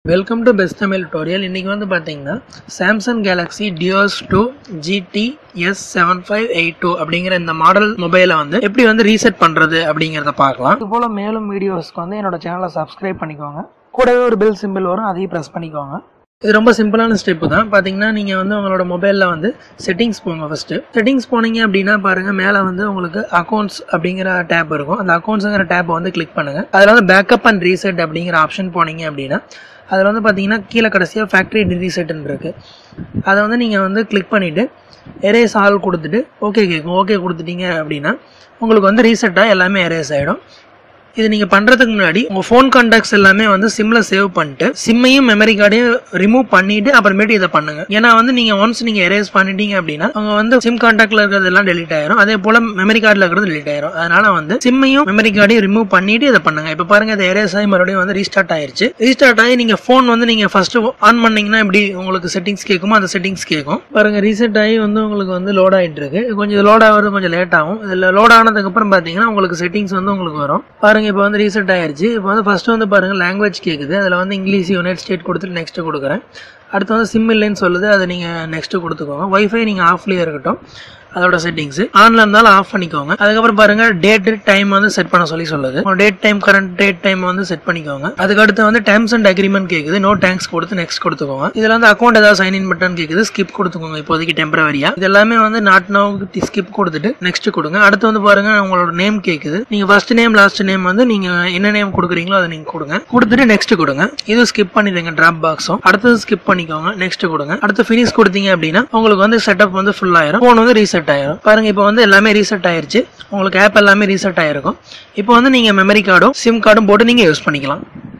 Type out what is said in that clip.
welcome to best Tamil tutorial இன்னைக்கு வந்து பார்த்தீங்கன்னா Samsung Galaxy Duos two GT S seven five eight two அப்படிங்கிற இந்த மாடல் மொபைலை வந்து எப்படி வந்து ரீசெட் பண்ணுறது அப்படிங்கிறத பார்க்கலாம் இது போல் மேலும் வீடியோஸ்க்கு வந்து என்னோட சேனலை சப்ஸ்கிரைப் பண்ணிக்கோங்க கூடவே ஒரு பெல் சிம்பிள் வரும் அதையும் ப்ரெஸ் பண்ணிக்கோங்க இது ரொம்ப சிம்பிளான ஸ்டெப்பு தான் பார்த்தீங்கன்னா நீங்கள் வந்து உங்களோட மொபைலில் வந்து செட்டிங்ஸ் போங்க ஃபஸ்ட்டு செட்டிங்ஸ் போனீங்க அப்படின்னா பாருங்கள் மேலே வந்து உங்களுக்கு அக்கௌண்ட்ஸ் அப்படிங்கிற டேப் இருக்கும் அந்த அக்கௌண்ட்ஸுங்கிற டேப்பை வந்து கிளிக் பண்ணுங்கள் அதில் வந்து பேக்கப் அண்ட் ரீசெட் அப்படிங்கிற ஆப்ஷன் போனீங்க அப்படின்னா அதில் வந்து பார்த்தீங்கன்னா கீழே கடைசியாக ஃபேக்ட்ரி ரீசெட்னு இருக்குது அதை வந்து நீங்கள் வந்து கிளிக் பண்ணிவிட்டு எரேஸ் ஆல் கொடுத்துட்டு ஓகே கேட்கும் ஓகே கொடுத்துட்டீங்க அப்படின்னா உங்களுக்கு வந்து ரீசெட்டாக எல்லாமே எரேஸ் ஆகிடும் இது நீங்கள் பண்ணுறதுக்கு முன்னாடி உங்கள் ஃபோன் கான்டாக்ட்ஸ் எல்லாமே வந்து சிம்மில் சேவ் பண்ணிட்டு சிம்மையும் மெமரி கார்டையும் ரிமூவ் பண்ணிட்டு அப்புறமேட்டு இதை பண்ணுங்க ஏன்னா வந்து நீங்கள் ஒன்ஸ் நீங்கள் எரேஸ் பண்ணிட்டீங்க அப்படின்னா அவங்க வந்து சிம் கான்டாக்டில் இருக்கிறது எல்லாம் டெலிட் ஆயிரும் அதே போல் மெமரி கார்டில் இருக்கிறது டெலிட் ஆயிரும் அதனால வந்து சிம்மையும் மெமரி கார்டையும் ரிமூவ் பண்ணிட்டு இதை பண்ணுங்க இப்போ பாருங்க இது எரேஸ் ஆகி மறுபடியும் வந்து ரீஸ்டார்ட் ஆயிருச்சு ரீஸ்டார்ட் ஆகி நீங்கள் ஃபோன் வந்து நீங்கள் ஃபர்ஸ்ட் ஆன் பண்ணீங்கன்னா எப்படி உங்களுக்கு செட்டிங்ஸ் கேட்குமோ அந்த செட்டிங்ஸ் கேட்கும் பாருங்க ரீசெட் ஆகி வந்து உங்களுக்கு வந்து லோட் ஆகிட்டு இருக்கு கொஞ்சம் லோட் ஆகிறது கொஞ்சம் லேட் ஆகும் இதில் லோட் ஆனதுக்கப்புறம் பார்த்தீங்கன்னா உங்களுக்கு செட்டிங்ஸ் வந்து உங்களுக்கு வரும் பாருங்க இப்போ வந்து ரீசெட் ஆயிருச்சு இப்போ வந்து ஃபர்ஸ்ட் வந்து பாருங்க லாங்குவேஜ் கேட்குது அதில் வந்து இங்கிலீஷ் யுனைட் ஸ்டேட் கொடுத்துட்டு நெக்ஸ்ட் கொடுக்குறேன் அடுத்து வந்து சிம் இல்லைன்னு சொல்லுது அதை நீங்கள் நெக்ஸ்ட் கொடுத்துக்கோங்க ஒய்ஃபை நீங்கள் ஆஃப்லேயே இருக்கட்டும் அதோட செட்டிங்ஸ் ஆன்ல இருந்தாலும் ஆஃப் பண்ணிக்கோங்க அதுக்கப்புறம் பாருங்க டேட் டைம் வந்து செட் பண்ண சொல்லி சொல்லுது date time current date time வந்து செட் பண்ணிக்கோங்க அதுக்கு அடுத்து வந்து டேர்ம்ஸ் அண்ட் அக்ரிமெண்ட் கேக்குது நோ டேங்க்ஸ் கொடுத்து நெக்ஸ்ட் கொடுத்துக்கோங்க இதுல வந்து அக்கௌண்ட் ஏதாவது சைன் இன் பட்டன் கேக்குது ஸ்கிப் கொடுத்துக்கோங்க இப்போதைக்கு டெம்பரவரியா இது எல்லாமே வந்து நாட் நவ் ஸ்கிப் கொடுத்துட்டு நெக்ஸ்ட் கொடுங்க அடுத்து வந்து பாருங்க உங்களோட நேம் கேக்குது நீங்க ஃபர்ஸ்ட் நேம் லாஸ்ட் நேம் வந்து நீங்க என்ன நேம் கொடுக்குறீங்களோ அதை நீங்க கொடுங்க கொடுத்துட்டு நெக்ஸ்ட் கொடுங்க இது ஸ்கிப் பண்ணிடுங்க டிராப் பாக்ஸும் அடுத்தது ஸ்கிப் பண்ணிக்கோங்க நெக்ஸ்ட் கொடுங்க அடுத்து ஃபினிஷ் கொடுத்தீங்க அப்படின்னா உங்களுக்கு வந்து செட்டப் வந்து ஃபுல் ஆயிரும் ஃபோன் வந்து ரீசெட் ஆயிரும் பாருங்க இப்போ வந்து எல்லாமே ரீசெட் ஆயிருச்சு உங்களுக்கு ஆப் எல்லாமே ரீசெட் ஆயிருக்கும் இப்போ வந்து நீங்க மெமரி கார்டும் சிம் கார்டும் போட்டு நீங்க யூஸ் பண்ணிக்கலாம்